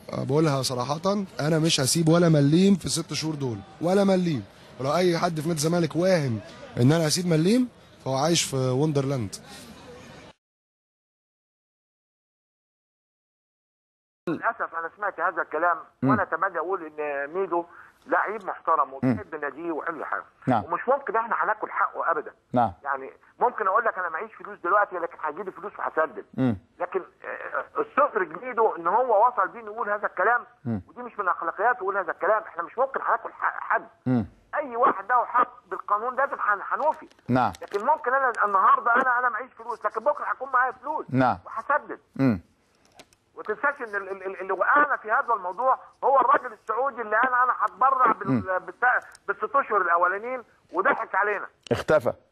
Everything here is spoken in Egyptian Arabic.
آه، بقولها صراحه انا مش هسيب ولا مليم في الست شهور دول ولا مليم ولو اي حد في نادي الزمالك واهم ان انا هسيب مليم فهو عايش في وندرلاند للاسف انا سمعت هذا الكلام وانا اتمنى اقول ان ميدو لعيب محترم وبيحب ناديه وحلو حاجه نعم. ومش ممكن احنا هناكل حقه ابدا نعم يعني ممكن اقول لك انا معيش فلوس دلوقتي لكن هيجي لي فلوس وهسدد مم. لكن آه، الصفر جديده ان هو وصل بيه نقول هذا الكلام ودي مش من اخلاقياته يقول هذا الكلام احنا مش ممكن هناكل حق حد مم. اي واحد له حق بالقانون لازم هن- هنوفي نعم لكن ممكن انا النهارده انا انا معيش فلوس لكن بكره هيكون معايا فلوس نعم. وهسدد مم. وتنساش ان ال- ال- اللي وقعنا في هذا الموضوع هو الراجل السعودي اللي انا انا هتبرع بال- بالت- بالست اشهر الاولانيين وضحك علينا اختفى